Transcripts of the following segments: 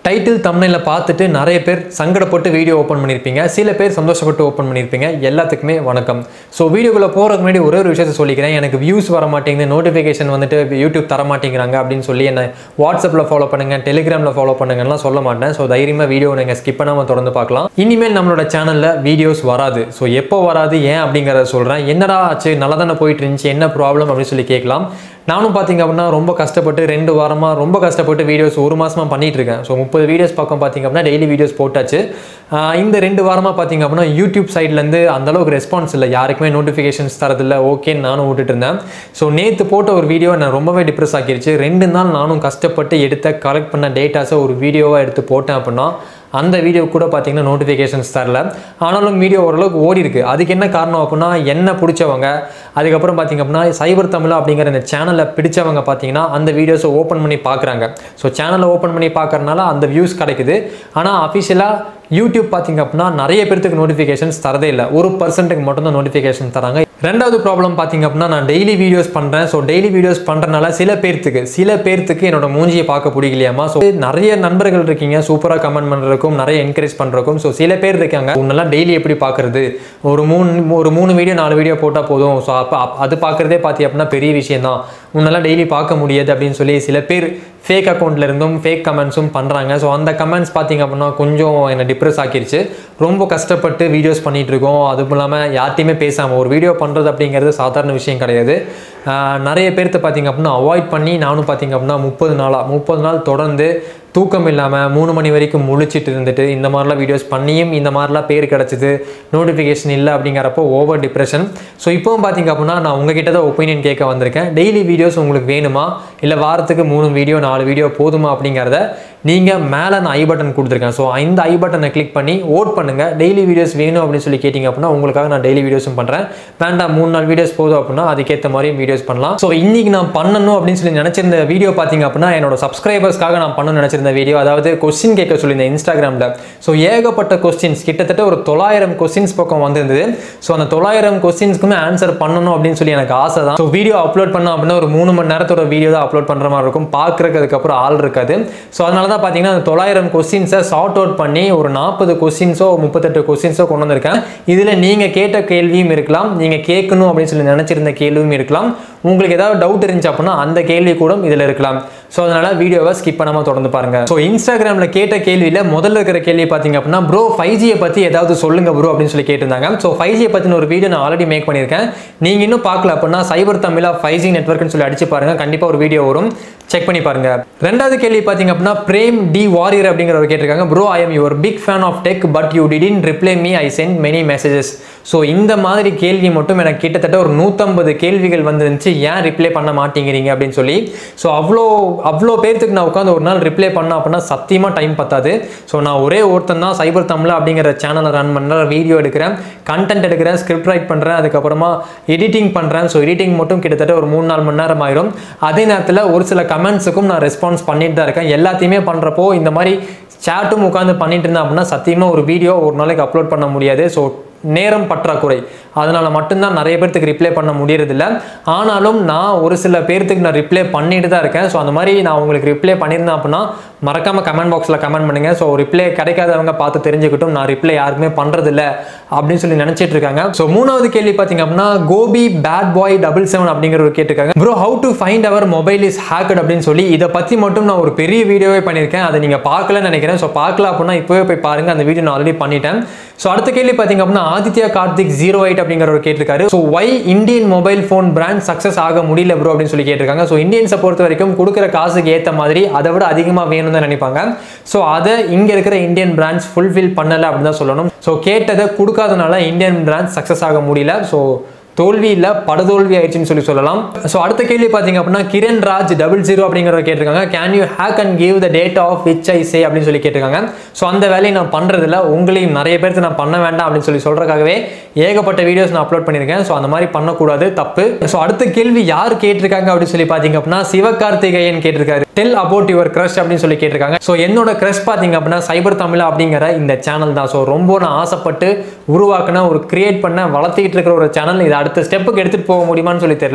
title தமிழில் பார்த்துட்டு நிறைய பேர் சங்கடப்பட்டு வீடியோ ஓப்பன் பண்ணியிருப்பீங்க சில பேர் சந்தோஷப்பட்டு ஓப்பன் பண்ணியிருப்பீங்க எல்லாத்துக்குமே வணக்கம் ஸோ வீடியோக்குள்ளே போகிறதுக்கு முன்னாடி ஒரே ஒரு விஷயத்தை சொல்லிக்கிறேன் எனக்கு வியூஸ் வர மாட்டேங்குது நோட்டிஃபிகேஷன் வந்துட்டு யூடியூப் தர மாட்டேங்கிறாங்க அப்படின்னு சொல்லி என்ன வாட்ஸ்அப்பில் ஃபாலோ பண்ணுங்க டெலிகிராமில் ஃபாலோ பண்ணுங்கலாம் சொல்ல மாட்டேன் ஸோ தைரியமாக வீடியோ நீங்கள் ஸ்கிப் பண்ணாமல் தொடர்ந்து பார்க்கலாம் இனிமேல் நம்மளோட சேனலில் வீடியோஸ் வராது ஸோ எப்போ வராது ஏன் அப்படிங்கிறத சொல்கிறேன் என்னடா ஆச்சு நல்லா தானே போயிட்டு இருந்துச்சு என்ன ப்ராப்ளம் அப்படின்னு சொல்லி கேட்கலாம் நானும் பார்த்தீங்க அப்படின்னா ரொம்ப கஷ்டப்பட்டு ரெண்டு வாரமாக ரொம்ப கஷ்டப்பட்டு வீடியோஸ் ஒரு மாசமா பண்ணிட்டு இருக்கேன் ஸோ முப்பது வீடியோஸ் பக்கம் பார்த்தீங்க அப்படின்னா டெய்லி வீடியோஸ் போட்டாச்சு ஆஹ் இந்த ரெண்டு வாரமாக பார்த்தீங்க அப்படின்னா யூடியூப் சைட்லேருந்து அந்தளவுக்கு ரெஸ்பான்ஸ் இல்லை யாருக்குமே நோட்டிஃபிகேஷன்ஸ் தரதில்ல ஓகேன்னு நானும் விட்டுட்டு இருந்தேன் ஸோ நேற்று போட்ட ஒரு வீடியோ நான் ரொம்பவே டிப்ரெஸ் ஆக்கிருச்சு ரெண்டு நாள் நானும் கஷ்டப்பட்டு எடுத்த கலெக்ட் பண்ண டேட்டாஸை ஒரு வீடியோவாக எடுத்து போட்டேன் அப்படின்னா அந்த வீடியோ கூட பார்த்தீங்கன்னா நோட்டிஃபிகேஷன்ஸ் தரல ஆனாலும் வீடியோ ஓரளவுக்கு ஓடி இருக்கு அதுக்கு என்ன காரணம் அப்படின்னா என்ன பிடிச்சவங்க அதுக்கப்புறம் பார்த்தீங்க அப்படின்னா சைபர் தமிழ் அப்படிங்கிற இந்த சேனலை பிடிச்சவங்க பார்த்தீங்கன்னா அந்த வீடியோஸை ஓப்பன் பண்ணி பார்க்குறாங்க ஸோ சேனலை ஓப்பன் பண்ணி பார்க்கறனால அந்த வியூஸ் கிடைக்குது ஆனால் அஃபிஷியலாக யூடியூப் பார்த்தீங்க அப்படின்னா நிறைய பேர்த்துக்கு நோட்டிஃபிகேஷன்ஸ் தரதே இல்லை ஒரு பர்சன்ட்டுக்கு மட்டும்தான் நோட்டிஃபிகேஷன் தராங்க ரெண்டாவது ப்ராப்ளம் பார்த்தீங்க அப்படின்னா நான் டெய்லி வீடியோஸ் பண்ணுறேன் ஸோ டெய்லி வீடியோஸ் பண்ணுறனால சில பேர்த்துக்கு சில பேர்த்துக்கு என்னோட மூஞ்சியை பார்க்க பிடிக்கலையாமா ஸோ நிறைய நண்பர்கள் இருக்கீங்க சூப்பராக கமெண்ட் பண்ணுறதுக்கும் நிறைய என்கரேஜ் பண்ணுறதுக்கும் ஸோ சில பேர் இருக்காங்க உன்னெல்லாம் டெய்லி எப்படி பார்க்குறது ஒரு மூணு ஒரு மூணு வீடியோ நாலு வீடியோ போட்டால் போதும் ஸோ அப்போ அது பார்க்குறதே பார்த்தி அப்படின்னா பெரிய விஷயம் தான் உன்னெல்லாம் டெய்லி பார்க்க முடியாது அப்படின்னு சொல்லி சில பேர் ஃபேக் அக்கௌண்ட்ல இருந்தும் ஃபேக் கமெண்ட்ஸும் பண்ணுறாங்க ஸோ அந்த கமெண்ட்ஸ் பார்த்தீங்க அப்படின்னா கொஞ்சம் என்னை டிப்ரெஸ் ஆக்கிருச்சு ரொம்ப கஷ்டப்பட்டு வீடியோஸ் பண்ணிட்டு இருக்கோம் அதுவும் இல்லாமல் யார்ட்டையுமே பேசாமல் ஒரு வீடியோ பண்ணுறது அப்படிங்கிறது சாதாரண விஷயம் கிடையாது ஆஹ் நிறைய பேர்த்த பார்த்தீங்க அப்படின்னா அவாய்ட் பண்ணி நானும் பார்த்தீங்க அப்படின்னா முப்பது நாளாக முப்பது நாள் தொடர்ந்து தூக்கம் இல்லாமல் மூணு மணி வரைக்கும் முழிச்சிட்டு இருந்துட்டு இந்த மாதிரிலாம் வீடியோஸ் பண்ணியும் இந்த மாதிரிலாம் பேர் கிடச்சிது நோட்டிஃபிகேஷன் இல்லை அப்படிங்கிறப்போ ஓவர் டிப்ரெஷன் ஸோ இப்போவும் பார்த்தீங்க அப்படின்னா நான் உங்ககிட்ட தான் ஒப்பீனியன் கேட்க வந்திருக்கேன் டெய்லி வீடியோஸ் உங்களுக்கு வேணுமா இல்லை வாரத்துக்கு மூணு வீடியோ நாலு வீடியோ போதுமா அப்படிங்கிறத நீங்கள் மேலே நான் ஐ பட்டன் கொடுத்துருக்கேன் ஸோ இந்த ஐ பட்டனை கிளிக் பண்ணி ஓட் பண்ணுங்கள் டெய்லி வீடியோஸ் வேணும் அப்படின்னு சொல்லி கேட்டிங்க அப்படின்னா உங்களுக்காக நான் டெய்லி வீடியோஸும் பண்ணுறேன் வேண்டாம் மூணு நாள் வீடியோஸ் போதும் அப்படின்னா அதுக்கேற்ற மாதிரி வீடியோஸ் பண்ணலாம் ஸோ இன்னைக்கு நான் பண்ணணும் அப்படின்னு சொல்லி நினச்சிருந்த வீடியோ பார்த்தீங்க அப்படின்னா என்னோட சப்ஸ்கிரைபர்ஸ்க்காக நான் பண்ணணும்னு நினச்சிருந்த வீடியோ அதாவது கொஸ்டின் கேட்க சொல்லியிருந்தேன் இன்ஸ்டாகிராமில் ஸோ ஏகப்பட்ட கொஸ்டின்ஸ் கிட்டத்தட்ட ஒரு தொள்ளாயிரம் கொஸ்டின்ஸ் பக்கம் வந்திருந்தது ஸோ அந்த தொள்ளாயிரம் கொஸ்டின்ஸ்க்குமே ஆன்சர் பண்ணணும் அப்படின்னு சொல்லி எனக்கு ஆசை தான் ஸோ வீடியோ அப்லோட் பண்ணோம் அப்படின்னா ஒரு மூணு மணி நேரத்தோட வீடியோ தான் அப்லோட் பண்ணுற மாதிரி இருக்கும் பார்க்குறதுக்கு அதுக்கப்புறம் ஆள் இருக்காது ஸோ அதனால தான் பார்த்தீங்கன்னா அந்த தொள்ளாயிரம் கொஸ்டின்ஸை சார்ட் அவுட் பண்ணி ஒரு நாற்பது கொஸ்டின்ஸோ முப்பத்தெட்டு கொஸ்டின்ஸோ கொண்டு வந்திருக்கேன் இதில் நீங்கள் கேட்ட கேள்வியும் இருக்கலாம் நீங்கள் கேட்கணும் அப்படின்னு சொல்லி நினச்சிருந்த கேள்வியும் இருக்கலாம் உங்களுக்கு ஏதாவது டவுட் இருந்துச்சு அப்படின்னா அந்த கேள்வி கூட இதில் இருக்கலாம் ஸோ அதனால வீடியோவை ஸ்கிப் பண்ணாமல் தொடர்ந்து பாருங்க ஸோ இன்ஸ்டாகிராமில் கேட்ட கேள்வியில் முதல்ல இருக்கிற கேள்வி பார்த்தீங்க அப்படின்னா ப்ரோ ஃபைவ் ஜியை பற்றி ஏதாவது சொல்லுங்க ப்ரோ அப்படின்னு சொல்லி கேட்டிருந்தாங்க ஸோ ஃபைவ் ஜியை பற்றின ஒரு வீடியோ நான் ஆல்ரெடி மேக் பண்ணியிருக்கேன் நீங்கள் இன்னும் பார்க்கல அப்படின்னா சைபர் தமிழா ஃபைவ் ஜி நெட்ஒர்க்னு சொல்லி அடிச்சு பாருங்க கண்டிப்பாக ஒரு வீடியோ வரும் செக் பண்ணி பாருங்க ரெண்டாவது கேள்வி பார்த்தீங்க அப்படின்னா பிரேம் டி வாரியர் அப்படிங்கிறவர் கேட்டிருக்காங்க bro I am your big fan of tech but you didn't reply me I sent many messages so இந்த மாதிரி கேள்வி மட்டும் எனக்கு கிட்டத்தட்ட ஒரு நூற்றம்பது கேள்விகள் வந்துருந்துச்சு ஏன் ரிப்ளை பண்ண மாட்டேங்கிறீங்க அப்படின்னு சொல்லி ஸோ அவ்வளோ அவ்வளோ பேர்த்துக்கு நான் உட்காந்து ஒரு நாள் ரிப்ளை பண்ண அப்படின்னா சத்தியமாக டைம் பத்தாது ஸோ நான் ஒரே ஒருத்தன் தான் சைபர் தமிழ் அப்படிங்கிற சேனலை ரன் பண்ணுறேன் வீடியோ எடுக்கிறேன் கண்டென்ட் எடுக்கிறேன் ஸ்கிரிப்ட் ரைட் பண்ணுறேன் அதுக்கப்புறமா எடிட்டிங் பண்ணுறேன் ஸோ எடிட்டிங் மட்டும் கிட்டத்தட்ட ஒரு மூணு நாலு மணி நேரம் ஆயிரும் அதே நேரத்தில் ஒரு சில கமெண்ட்ஸுக்கும் நான் ரெஸ்பான்ஸ் பண்ணிட்டு தான் இருக்கேன் எல்லாத்தையுமே பண்ணுறப்போ இந்த மாதிரி சேட்டும் உட்காந்து பண்ணிட்டு இருந்தேன் அப்படின்னா சத்தியமாக ஒரு வீடியோ ஒரு நாளைக்கு அப்லோட் பண்ண முடியாது ஸோ நேரம் பற்றாக்குறை அதனால் மட்டும்தான் நிறைய பேர்த்துக்கு ரிப்ளை பண்ண முடியறதில்ல ஆனாலும் நான் ஒரு சில பேர்த்துக்கு நான் ரிப்ளை பண்ணிட்டு தான் இருக்கேன் ஸோ அந்த மாதிரி நான் உங்களுக்கு ரிப்ளை பண்ணியிருந்தேன் அப்படின்னா மறக்காமல் கமெண்ட் பாக்ஸில் கமெண்ட் பண்ணுங்கள் ஸோ ரிப்ளை கிடைக்காதவங்க பார்த்து தெரிஞ்சுக்கிட்டும் நான் ரிப்ளை யாருக்குமே பண்ணுறதில்ல அப்படின்னு சொல்லி நினச்சிட்டு இருக்காங்க ஸோ மூணாவது கேள்வி பார்த்தீங்க அப்படின்னா Gobi bad boy double seven அப்படிங்கிறவர் கேட்டிருக்காங்க bro how to find our mobile is hacked அப்படின்னு சொல்லி இதை பற்றி மட்டும் நான் ஒரு பெரிய வீடியோவே பண்ணியிருக்கேன் அதை நீங்கள் பார்க்கலன்னு நினைக்கிறேன் ஸோ பார்க்கல அப்படின்னா இப்போவே போய் பாருங்கள் அந்த வீடியோ நான் ஆல்ரெடி பண்ணிட்டேன் ஸோ அடுத்த கேள்வி பார்த்தீங்க அப்படின்னா ஆதித்யா கார்த்திக் ஜீரோ எயிட் அப்படிங்கிறவர் கேட்டிருக்காரு so why Indian mobile phone brand success ஆக முடியல ப்ரோ அப்படின்னு சொல்லி கேட்டிருக்காங்க ஸோ இந்தியன்ஸை பொறுத்த வரைக்கும் கொடுக்குற காசுக்கு ஏற்ற மாதிரி அதை விட அதிகமாக வேணும்னு தான் நினைப்பாங்க ஸோ அதை இங்கே இருக்கிற இந்தியன் பிராண்ட்ஸ் ஃபுல்ஃபில் பண்ணலை அப்படின்னு தான் சொல்லணும் ஸோ கேட்டதை கொடுக்காதனால இந்தியன் பிராண்ட் சக்ஸஸ் ஆக முடியல ஸோ தோல்வி இல்லை படுதோல்வி ஆயிடுச்சுன்னு சொல்லி சொல்லலாம் ஸோ அடுத்த கேள்வி பார்த்தீங்க அப்படின்னா கிரண் ராஜ் டபுள் ஜீரோ அப்படிங்கிறத கேட்டிருக்காங்க can you hack and give the date of which I say அப்படின்னு சொல்லி கேட்டிருக்காங்க ஸோ அந்த வேலையை நான் பண்ணுறதில்ல உங்களையும் நிறைய பேருக்கு நான் பண்ண வேண்டாம் அப்படின்னு சொல்லி சொல்கிறக்காகவே ஏகப்பட்ட வீடியோஸ் நான் அப்லோட் பண்ணியிருக்கேன் ஸோ அந்த மாதிரி பண்ணக்கூடாது தப்பு ஸோ அடுத்த கேள்வி யார் கேட்டிருக்காங்க அப்படின்னு சொல்லி பார்த்தீங்க அப்படின்னா சிவகார்த்திகேயன் கேட்டிருக்காரு டெல் அபவுட் யுவர் க்ரஷ் அப்படின்னு சொல்லி கேட்டிருக்காங்க ஸோ என்னோட க்ரஷ் பார்த்தீங்க அப்படின்னா சைபர் தமிழ் அப்படிங்கிற இந்த சேனல் தான் ஸோ ரொம்ப நான் ஆசைப்பட்டு உருவாக்கின ஒரு கிரியேட் பண்ண வளர்த்திக்கிட்டு இருக்கிற ஒரு சேனல் இதை அடுத்த ஸ்டெப்புக்கு எடுத்துகிட்டு போக முடியுமான்னு சொல்லி தெரியல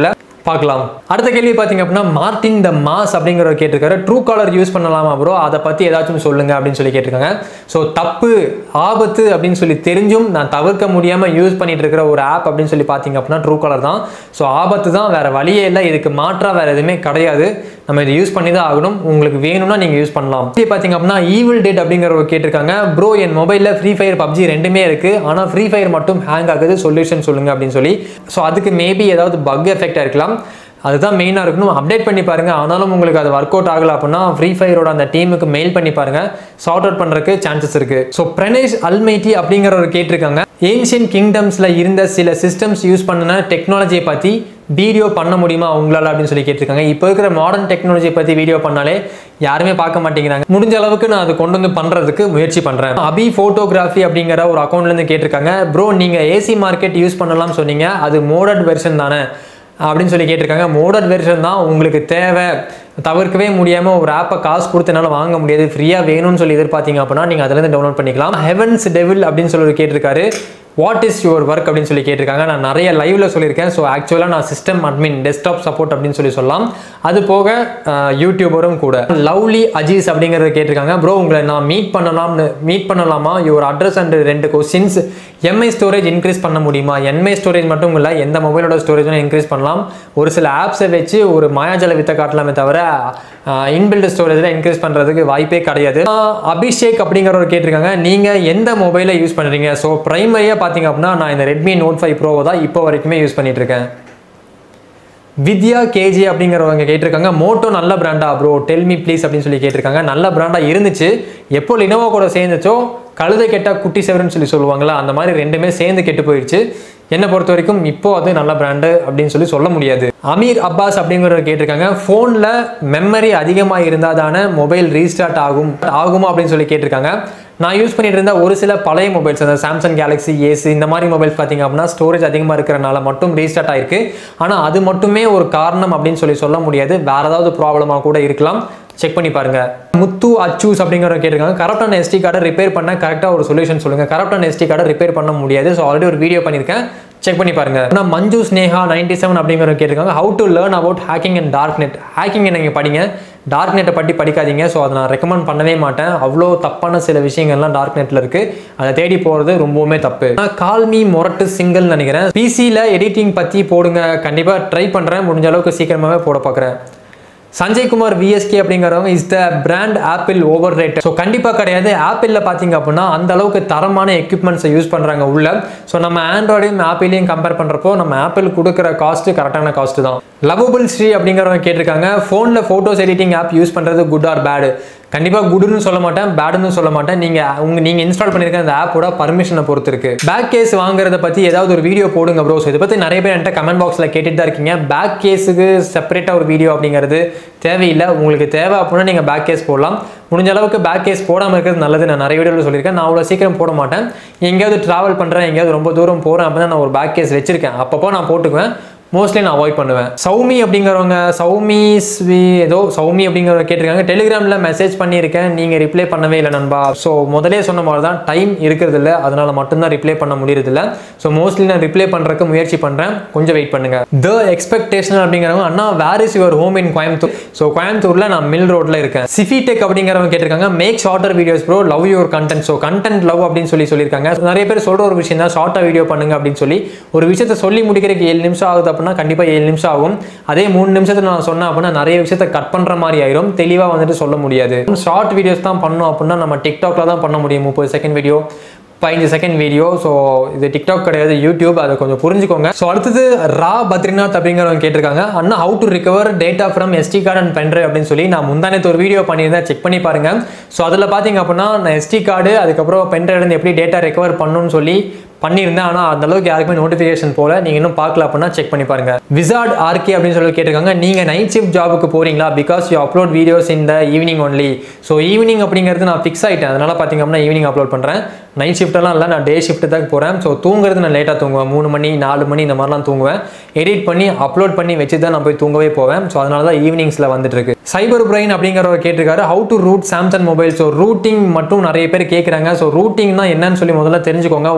பார்க்கலாம் அடுத்த கேள்வி பார்த்தீங்க அப்படின்னா மார்டின் த மாஸ் அப்படிங்கிறவர் கேட்டிருக்காரு ட்ரூ காலர் யூஸ் பண்ணலாமா ப்ரோ அதை பற்றி ஏதாச்சும் சொல்லுங்க அப்படின்னு சொல்லி கேட்டிருக்காங்க ஸோ தப்பு ஆபத்து அப்படின்னு சொல்லி தெரிஞ்சும் நான் தவிர்க்க முடியாமல் யூஸ் பண்ணிட்டு இருக்கிற ஒரு ஆப் அப்படின்னு சொல்லி பார்த்தீங்க அப்படின்னா ட்ரூ காலர் தான் ஸோ ஆபத்து தான் வேற வழியே இல்லை இதுக்கு மாற்றா வேற எதுவுமே கிடையாது நம்ம இதை யூஸ் பண்ணி தான் ஆகணும் உங்களுக்கு வேணும்னா நீங்கள் யூஸ் பண்ணலாம் இப்படி பார்த்தீங்க அப்படின்னா ஈவில் டேட் அப்படிங்கிறவர் கேட்டிருக்காங்க ப்ரோ என் மொபைலில் ஃப்ரீ ஃபயர் பப்ஜி ரெண்டுமே இருக்குது ஆனால் ஃப்ரீ ஃபயர் மட்டும் ஹேங் ஆகுது சொல்யூஷன் சொல்லுங்க அப்படின்னு சொல்லி ஸோ அதுக்கு மேபி ஏதாவது பக் எஃபெக்டாக இருக்கலாம் அதுதான் மெயினாக இருக்கணும் அப்டேட் பண்ணி பாருங்க ஆனாலும் உங்களுக்கு அது ஒர்க் அவுட் ஆகல அப்படின்னா ஃப்ரீ ஃபயரோட அந்த டீமுக்கு மெயில் பண்ணி பாருங்க சார்ட் அவுட் பண்ணுறதுக்கு சான்சஸ் இருக்கு ஸோ பிரணேஷ் அல்மைட்டி அப்படிங்கிறவர் கேட்டிருக்காங்க ஏன்ஷியன் கிங்டம்ஸில் இருந்த சில சிஸ்டம்ஸ் யூஸ் பண்ணின டெக்னாலஜியை பற்றி வீடியோ பண்ண முடியுமா உங்களால் அப்படின்னு சொல்லி கேட்டிருக்காங்க இப்போ இருக்கிற மாடர்ன் டெக்னாலஜியை பற்றி வீடியோ பண்ணாலே யாருமே பார்க்க மாட்டேங்கிறாங்க முடிஞ்ச அளவுக்கு நான் அது கொண்டு வந்து பண்ணுறதுக்கு முயற்சி பண்ணுறேன் அபி ஃபோட்டோகிராஃபி அப்படிங்கிற ஒரு அக்கௌண்ட்லேருந்து கேட்டிருக்காங்க ப்ரோ நீங்கள் ஏசி மார்க்கெட் யூஸ் பண்ணலாம்னு சொன்னீங்க அது மோடர்ட் வெர்ஷன் தானே அப்படின்னு சொல்லி கேட்டிருக்காங்க மோடர்ன் வெர்ஷன் தான் உங்களுக்கு தேவை தவிர்க்கவே முடியாமல் ஒரு ஆப்பை காசு கொடுத்து என்னால் வாங்க முடியாது ஃப்ரீயாக வேணும்னு சொல்லி எதிர்பார்த்தீங்க அப்படின்னா நீங்கள் அதுலேருந்து டவுன்லோட் பண்ணிக்கலாம் ஹெவன்ஸ் டெவில் அப்படின்னு சொல்லி கேட்டிருக்காரு வாட் இஸ் யுவர் ஒர்க் அப்படின்னு சொல்லி கேட்டிருக்காங்க நான் நிறைய லைவ்ல சொல்லியிருக்கேன் ஸோ ஆக்சுவலாக நான் சிஸ்டம் அட்மின் டெஸ்க்டாப் சப்போர்ட் அப்படின்னு சொல்லி சொல்லலாம் அது போக யூடியூபரும் கூட லவ்லி அஜீஸ் அப்படிங்கிறத கேட்டிருக்காங்க ப்ரோ உங்களை நான் மீட் பண்ணலாம்னு மீட் பண்ணலாமா யுவர் அட்ரஸ் அண்ட் ரெண்டு கொஸ்டின்ஸ் எம்ஐ ஸ்டோரேஜ் இன்க்ரீஸ் பண்ண முடியுமா எம்ஐ ஸ்டோரேஜ் மட்டும் இல்லை எந்த மொபைலோட ஸ்டோரேஜும் இன்க்ரீஸ் பண்ணலாம் ஒரு சில ஆப்ஸை வச்சு ஒரு மாயாஜல வித்த காட்டலாமே தவிர இன்பில்ட் ஸ்டோரேஜில் இன்க்ரீஸ் பண்ணுறதுக்கு வாய்ப்பே கிடையாது ஆஹ் அபிஷேக் அப்படிங்கிறவர் கேட்டிருக்காங்க நீங்கள் எந்த மொபைலை யூஸ் பண்ணுறீங்க ஸோ ப்ரைமரியாக பார்த்தீங்க அப்படின்னா நான் இந்த ரெட்மி நோட் ஃபைவ் ப்ரோவை தான் இப்போ வரைக்குமே யூஸ் பண்ணிட்டு இருக்கேன் வித்யா கேஜி அப்படிங்கிறவங்க கேட்டிருக்காங்க மோட்டோ நல்ல பிராண்டா ப்ரோ டெல் மீ ப்ளீஸ் அப்படின்னு சொல்லி கேட்டிருக்காங்க நல்ல பிராண்டா இருந்துச்சு எப்போ லினோவா கூட சேர்ந்துச்சோ கழுதை கெட்டா குட்டி செவருன்னு சொல்லி சொல்லுவாங்களா அந்த மாதிரி ரெண்டுமே சேர்ந்து கெட்டு போயிடுச்சு என்னை பொறுத்த வரைக்கும் இப்போ அது நல்ல பிராண்டு அப்படின்னு சொல்லி சொல்ல முடியாது அமீர் அப்பாஸ் அப்படிங்கிறவர் கேட்டிருக்காங்க ஃபோனில் மெமரி அதிகமாக இருந்தால் தானே மொபைல் ரீஸ்டார்ட் ஆகும் ஆகுமா அப்படின்னு சொல்லி கேட்டிருக்காங்க நான் யூஸ் பண்ணிட்டு இருந்த ஒரு சில பழைய மொபைல்ஸ் அந்த சாம்சங் கேலக்ஸி ஏசி இந்த மாதிரி மொபைல்ஸ் பார்த்தீங்க அப்படின்னா ஸ்டோரேஜ் அதிகமாக இருக்கிறனால மட்டும் ரீஸ்டார்ட் ஆயிருக்கு ஆனால் அது மட்டுமே ஒரு காரணம் அப்படின்னு சொல்லி சொல்ல முடியாது வேற ஏதாவது ப்ராப்ளமாக கூட இருக்கலாம் செக் பண்ணி பாருங்க முத்து அச்சூஸ் அப்படிங்கிற கேட்டிருக்காங்க கரெக்டான எஸ்டி கார்டை ரிப்பேர் பண்ண கரெக்டாக ஒரு சொல்யூஷன் சொல்லுங்க கரெக்டான எஸ்டி கார்டை ரிப்பேர் பண்ண முடியாது ஸோ ஆல்ரெடி ஒரு வீடியோ பண்ணியிருக்கேன் செக் பண்ணி பாருங்க நான் மஞ்சு ஸ்னேகா நைன்டி செவன் அப்படிங்கிற கேட்டிருக்காங்க how to learn about hacking and dark net hacking நீங்கள் படிங்க டார்க் நெட்டை பற்றி படிக்காதீங்க ஸோ அதை நான் ரெக்கமெண்ட் பண்ணவே மாட்டேன் அவ்வளோ தப்பான சில விஷயங்கள்லாம் டார்க் நெட்டில் இருக்குது அதை தேடி போகிறது ரொம்பவுமே தப்பு நான் கால்மி மொரட்டு சிங்கிள் நினைக்கிறேன் பிசியில் எடிட்டிங் பற்றி போடுங்க கண்டிப்பாக ட்ரை பண்ணுறேன் முடிஞ்ச அளவுக்கு சீக்கிரமாகவே போட பார்க்குறேன் சஞ்சய்குமார் விஎஸ்கே அப்படிங்கிறவங்க is the brand Apple over rate so கண்டிப்பாக கிடையாது ஆப்பிளில் பார்த்தீங்க அப்படின்னா அந்த அளவுக்கு தரமான எக்யூப்மெண்ட்ஸை யூஸ் பண்ணுறாங்க உள்ள ஸோ நம்ம ஆண்ட்ராய்டையும் ஆப்பிளையும் கம்பேர் பண்ணுறப்போ நம்ம ஆப்பிள் கொடுக்குற காஸ்ட்டு கரெக்டான காஸ்ட்டு தான் லவபிள் ஸ்ரீ அப்படிங்கிறவங்க கேட்டிருக்காங்க ஃபோனில் ஃபோட்டோஸ் எடிட்டிங் ஆப் யூஸ் பண்ணுறது குட் ஆர் பேடு கண்டிப்பாக குட்னு சொல்ல மாட்டேன் பேடுன்னு சொல்ல மாட்டேன் நீங்கள் உங்க நீங்கள் இன்ஸ்டால் பண்ணியிருக்க அந்த ஆப்போட பர்மிஷனை பொறுத்து இருக்கு பேக் கேஸ் வாங்குறத பற்றி ஏதாவது ஒரு வீடியோ போடுங்க ப்ரோ ஸோ இதை பற்றி நிறைய பேர் என்கிட்ட கமெண்ட் பாக்ஸில் கேட்டுட்டு தான் இருக்கீங்க பேக் கேஸுக்கு செப்பரேட்டாக ஒரு வீடியோ அப்படிங்கிறது தேவையில்லை உங்களுக்கு தேவை அப்படின்னா நீங்கள் பேக் கேஸ் போடலாம் முடிஞ்ச அளவுக்கு பேக் கேஸ் போடாமல் இருக்கிறது நல்லது நான் நிறைய வீடியோவில் சொல்லியிருக்கேன் நான் அவ்வளோ சீக்கிரம் போட மாட்டேன் எங்கேயாவது ட்ராவல் பண்ணுறேன் எங்கேயாவது ரொம்ப தூரம் போகிறேன் அப்படின்னா நான் ஒரு பேக் கேஸ் வச்சிருக்கேன் அப்பப்போ நான் போட்டுக்குவேன் மோஸ்ட்லி நான் அவாய்ட் பண்ணுவேன் சௌமி அப்படிங்கிறவங்க சௌமி ஸ்வி ஏதோ சௌமி அப்படிங்கிறவங்க கேட்டிருக்காங்க டெலிகிராமில் மெசேஜ் பண்ணியிருக்கேன் நீங்கள் ரிப்ளை பண்ணவே இல்லை நண்பா ஸோ முதலே சொன்ன மாதிரி தான் டைம் இருக்கிறது இல்லை அதனால மட்டும்தான் ரிப்ளை பண்ண முடியறதில்ல ஸோ மோஸ்ட்லி நான் ரிப்ளை பண்ணுறதுக்கு முயற்சி பண்ணுறேன் கொஞ்சம் வெயிட் பண்ணுங்க த எக்ஸ்பெக்டேஷன் அப்படிங்கிறவங்க அண்ணா where is your home in Coimbatore so கோயம்புத்தூரில் நான் மில் ரோட்டில் இருக்கேன் சிஃபி டெக் அப்படிங்கிறவங்க கேட்டிருக்காங்க make shorter videos bro love your content so content love அப்படின்னு சொல்லி சொல்லியிருக்காங்க நிறைய பேர் சொல்கிற ஒரு விஷயம் தான் ஷார்ட்டாக வீடியோ பண்ணுங்க அப்படின்னு சொல்லி ஒரு விஷயத்தை சொல்லி முடிக்கிறதுக்கு ஏழு நிமிஷம் ஆகுது அப்படின்னா கண்டிப்பாக ஏழு நிமிஷம் ஆகும் அதே மூணு நிமிஷத்துல நான் சொன்னேன் அப்படின்னா நிறைய விஷயத்தை கட் பண்ணுற மாதிரி ஆயிரும் தெளிவாக வந்துட்டு சொல்ல முடியாது ஷார்ட் வீடியோஸ் தான் பண்ணோம் அப்படின்னா நம்ம டிக்டாக்ல தான் பண்ண முடியும் முப்பது செகண்ட் வீடியோ பதினஞ்சு செகண்ட் வீடியோ ஸோ இது டிக்டாக் கிடையாது யூடியூப் அதை கொஞ்சம் புரிஞ்சுக்கோங்க ஸோ அடுத்தது ரா பத்ரிநாத் அப்படிங்கிறவங்க கேட்டிருக்காங்க அண்ணா how to recover data from SD card and pen drive அப்படின்னு சொல்லி நான் முந்தானத்து ஒரு வீடியோ பண்ணியிருந்தேன் செக் பண்ணி பாருங்க ஸோ அதில் பார்த்தீங்க அப்படின்னா நான் எஸ்டி கார்டு அதுக்கப்புறம் பென்ட்ரைவ்லேருந்து எப்படி டேட்டா ரெக்கவர் பண்ணணும்னு சொல்லி பண்ணியிருந்தேன் ஆனால் அந்த அளவுக்கு யாருக்குமே நோட்டிஃபிகேஷன் போல நீங்கள் இன்னும் பார்க்கல அப்படின்னா செக் பண்ணி பாருங்க விசார்ட் ஆர்கே அப்படின்னு சொல்லி கேட்டிருக்காங்க நீங்கள் நைட் ஷிஃப்ட் ஜாபுக்கு போறீங்களா because you upload videos in the evening only so evening அப்படிங்கிறது நான் ஃபிக்ஸ் ஆகிட்டேன் அதனால பார்த்தீங்க அப்படின்னா ஈவினிங் அப்லோட் பண்ணுறேன் நைட் ஷிஃப்ட்டெல்லாம் இல்லை நான் டே ஷிஃப்ட் தான் போகிறேன் ஸோ தூங்குறது நான் லேட்டாக தூங்குவேன் மூணு மணி நாலு மணி இந்த மாதிரிலாம் தூங்குவேன் எடிட் பண்ணி அப்லோட் பண்ணி வச்சு தான் நான் போய் தூங்கவே போவேன் ஸோ அதனால தான் ஈவினிங்ஸில் வந்துட்டு இருக்கு சைபர் பிரைன் அப்படிங்கிறவர் கேட்டிருக்காரு how to root Samsung mobile so rooting மட்டும் நிறைய பேர் கேட்குறாங்க ஸோ ரூட்டிங்னா என்னன்னு சொல்லி முதல்ல தெரிஞ்சுக்கோங்க உங்கள் வீட்டுக்கு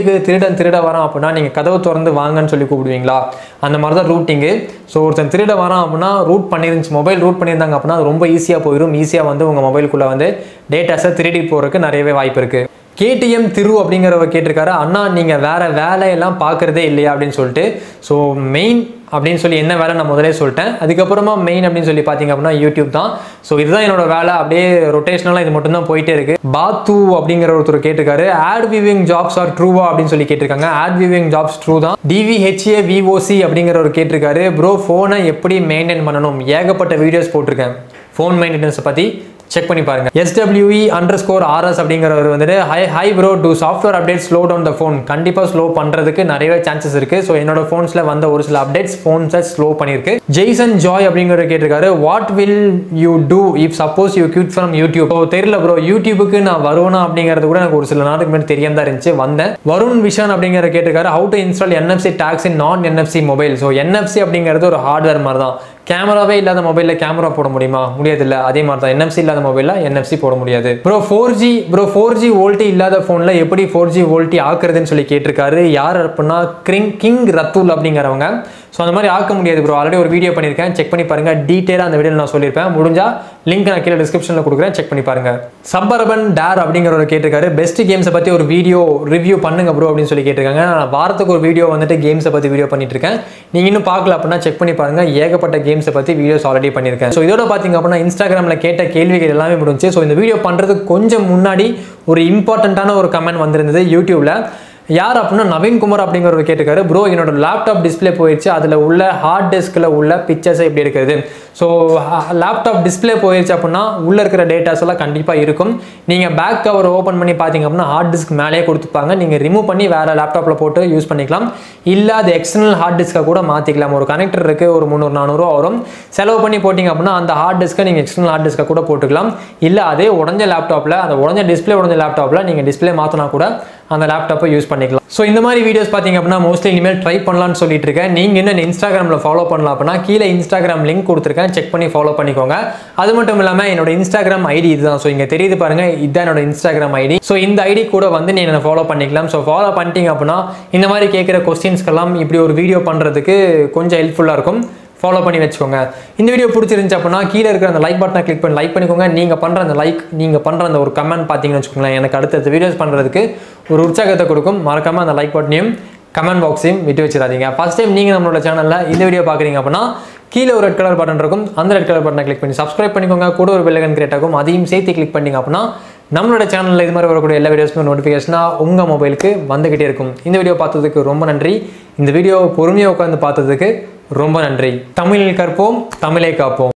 வீட்டுக்கு திருடன் திருட வரான் அப்படின்னா நீங்கள் கதவு திறந்து வாங்கன்னு சொல்லி கூப்பிடுவீங்களா அந்த மாதிரி தான் ரூட்டிங்கு ஸோ ஒருத்தன் திருட வரான் அப்படின்னா ரூட் பண்ணிருந்துச்சு மொபைல் ரூட் பண்ணியிருந்தாங்க அப்படின்னா அது ரொம்ப ஈஸியாக போயிடும் ஈஸியாக வந்து உங்கள் மொபைலுக்குள்ளே வந்து டேட்டாஸை திருடி போகிறதுக்கு நிறையவே வாய்ப்பு இருக்குது கேடிஎம் திரு அப்படிங்கிறவர் கேட்டிருக்காரு அண்ணா நீங்கள் வேற வேலையெல்லாம் பார்க்குறதே இல்லையா அப்படின்னு சொல்லிட்டு ஸோ மெயின் அப்படின்னு சொல்லி என்ன வேலை நான் முதலே சொல்லிட்டேன் அதுக்கப்புறமா மெயின் அப்படின்னு சொல்லி பார்த்தீங்க அப்படின்னா யூடியூப் தான் ஸோ இதுதான் என்னோட வேலை அப்படியே ரொட்டேஷனலாக இது மட்டும் தான் போயிட்டே இருக்கு பாத்து அப்படிங்கிற ஒருத்தர் கேட்டிருக்காரு ஆட் விவிங் ஜாப்ஸ் ஆர் ட்ரூவா அப்படின்னு சொல்லி கேட்டிருக்காங்க ஆட் விவிங் ஜாப்ஸ் ட்ரூ தான் டிவிஹெச்ஏ விஓசி அப்படிங்கிறவர் கேட்டிருக்காரு ப்ரோ ஃபோனை எப்படி மெயின்டைன் பண்ணணும் ஏகப்பட்ட வீடியோஸ் போட்டிருக்கேன் ஃபோன் மெயின்டெனன்ஸை பற்றி செக் பண்ணி பாருங்க எஸ்டபிள்யூஇ அண்டர் ஸ்கோர் ஆர்எஸ் அப்படிங்கிறவர் வந்துட்டு hi hi bro do software update slow down the phone கண்டிப்பாக ஸ்லோ பண்ணுறதுக்கு நிறையவே சான்சஸ் இருக்கு ஸோ என்னோட ஃபோன்ஸில் வந்த ஒரு சில அப்டேட்ஸ் ஃபோன்ஸை ஸ்லோ பண்ணியிருக்கு ஜெய்சன் ஜாய் அப்படிங்கிறவர் கேட்டிருக்காரு what will you do if suppose you quit from YouTube so தெரியல ப்ரோ யூடியூபுக்கு நான் வருவேனா அப்படிங்கிறது கூட எனக்கு ஒரு சில நாளுக்கு முன்னாடி தெரியாம தான் இருந்துச்சு வந்தேன் வருண் விஷான் அப்படிங்கிற கேட்டிருக்காரு how to install NFC tags in non NFC mobile so NFC அப்படிங்கிறது ஒரு ஹார்ட்வேர் மாதிரி தான் கேமராவே இல்லாத மொபைலில் கேமரா போட முடியுமா முடியாது இல்லை அதே மாதிரி தான் என்எஃப்சி இல்லாத மொபைலில் என்எஃப்சி போட முடியாது bro four G bro four G VoLTE இல்லாத ஃபோனில் எப்படி ஃபோர் ஜி வோல்ட்டி ஆக்குறதுன்னு சொல்லி கேட்டிருக்காரு யார் அப்படின்னா கிரிங் கிங் ரத்துல் அப்படிங்கிறவங்க ஸோ அந்த மாதிரி ஆக்க முடியாது ப்ரோ ஆல்ரெடி ஒரு வீடியோ பண்ணியிருக்கேன் செக் பண்ணி பாருங்க டீட்டெயிலாக அந்த வீடியோவில் நான் சொல்லியிருப்பேன் முடிஞ்சா லிங்க் நான் கீழே டிஸ்கிரிப்ஷனில் கொடுக்குறேன் செக் பண்ணி பாருங்க சப்பரபன் டேர் அப்படிங்கிறவர் கேட்டிருக்காரு பெஸ்ட் கேம்ஸை பற்றி ஒரு வீடியோ ரிவ்யூ பண்ணுங்க ப்ரோ அப்படின்னு சொல்லி கேட்டிருக்காங்க நான் வாரத்துக்கு ஒரு வீடியோ வந்துட்டு கேம்ஸை பற்றி வீடியோ பண்ணிட்டு இருக்கேன் நீங்கள் இன்னும் பார்க்கல அப்படின்னா செக் பண்ணி பாருங்க ஏகப்பட்ட கேம்ஸை பற்றி வீடியோஸ் ஆல்ரெடி பண்ணியிருக்கேன் ஸோ இதோட பார்த்தீங்க அப்படின்னா இன்ஸ்டாகிராமில் கேட்ட கேள்விகள் எல்லாமே முடிஞ்சு ஸோ இந்த வீடியோ பண்ணுறதுக்கு கொஞ்சம் முன்னாடி ஒரு இம்பார்ட்டண்ட்டான ஒரு கமெண்ட் வந்திருந்தது யூடியூப்ல யார் அப்படின்னா நவீன்குமார் அப்படிங்கிறவர் கேட்டிருக்காரு ப்ரோ என்னோட லேப்டாப் டிஸ்பிளே போயிடுச்சு அதில் உள்ள ஹார்ட் டிஸ்கில் உள்ள பிக்சர்ஸை எப்படி எடுக்கிறது ஸோ லேப்டாப் டிஸ்பிளே போயிடுச்சு அப்படின்னா உள்ளே இருக்கிற டேட்டாஸ் எல்லாம் கண்டிப்பாக இருக்கும் நீங்கள் பேக் கவர் ஓப்பன் பண்ணி பார்த்தீங்க அப்படின்னா ஹார்ட் டிஸ்க் மேலேயே கொடுத்துப்பாங்க நீங்கள் ரிமூவ் பண்ணி வேறு லேப்டாப்பில் போட்டு யூஸ் பண்ணிக்கலாம் இல்லை அது எக்ஸ்டர்னல் ஹார்ட் டிஸ்க்கை கூட மாற்றிக்கலாம் ஒரு கனெக்டர் இருக்குது ஒரு முந்நூறு நானூறுரூவா வரும் செலவு பண்ணி போட்டிங்க அப்படின்னா அந்த ஹார்ட் டிஸ்க்கை நீங்கள் எக்ஸ்டர்னல் ஹார்ட் டிஸ்க்கை கூட போட்டுக்கலாம் இல்லை அதே உடஞ்ச லேப்டாப்பில் அந்த உடஞ்ச டிஸ்பிளே உடஞ்ச லேப்டாப்பில் நீங்கள் டிஸ்பிளே மாற்றினா கூட அந்த லேப்டாப்பை யூஸ் பண்ணிக்கலாம் ஸோ இந்த மாதிரி வீடியோஸ் பார்த்தீங்க அப்படின்னா மோஸ்ட்லி இனிமேல் ட்ரை பண்ணலாம்னு சொல்லிட்டு இருக்கேன் நீங்கள் இன்னும் இன்ஸ்டாகிராமில் ஃபாலோ பண்ணலாம் அப்படின்னா கீழே இன்ஸ்டாகிராம் லிங்க் கொடுத்துருக்கேன் செக் பண்ணி ஃபாலோ பண்ணிக்கோங்க அது மட்டும் இல்லாமல் என்னோட இன்ஸ்டாகிராம் ஐடி இதுதான் ஸோ இங்கே தெரியுது பாருங்க இதுதான் என்னோட இன்ஸ்டாகிராம் ஐடி ஸோ இந்த ஐடி கூட வந்து நீங்கள் என்ன ஃபாலோ பண்ணிக்கலாம் ஸோ ஃபாலோ பண்ணிட்டீங்க அப்படின்னா இந்த மாதிரி கேட்குற கொஸ்டின்ஸ்க்கெல்லாம் இப்படி ஒரு வீடியோ பண்ணுறதுக்கு கொஞ்சம் ஹெல்ப்ஃபுல்லாக இருக்கும் ஃபாலோ பண்ணி வச்சுக்கோங்க இந்த வீடியோ பிடிச்சிருந்துச்சு அப்படின்னா கீழே இருக்கிற அந்த லைக் பட்டனை கிளிக் பண்ணி லைக் பண்ணிக்கோங்க நீங்கள் பண்ணுற அந்த லைக் நீங்கள் பண்ணுற அந்த ஒரு கமெண்ட் பார்த்தீங்கன்னு வச்சுக்கோங்களேன் எனக்கு அடுத்தடுத்த வீடியோஸ் பண்ணுறதுக்கு ஒரு உற்சாகத்தை கொடுக்கும் மறக்காமல் அந்த லைக் பட்டனையும் கமெண்ட் பாக்ஸையும் விட்டு வச்சிடாதீங்க ஃபஸ்ட் டைம் நீங்கள் நம்மளோட சேனலில் இந்த வீடியோ பார்க்குறீங்க அப்படின்னா கீழே ஒரு ரெட் கலர் பட்டன் இருக்கும் அந்த ரெட் கலர் பட்டனை கிளிக் பண்ணி சப்ஸ்கிரைப் பண்ணிக்கோங்க கூட ஒரு பெல்லகன் கிரியேட் ஆகும் அதையும் சேர்த்து கிளிக் பண்ணிங்க அப்படின்னா நம்மளோட சேனலில் இது மாதிரி வரக்கூடிய எல்லா வீடியோஸுமே நோட்டிஃபிகேஷனாக உங்கள் மொபைலுக்கு வந்துக்கிட்டே இருக்கும் இந்த வீடியோ பார்த்ததுக்கு ரொம்ப நன்றி இந்த வீடியோ பொறுமையாக உட்காந்து பார்த்ததுக்கு ரொம்ப நன்றி தமிழில் கற்போம் தமிழை காப்போம்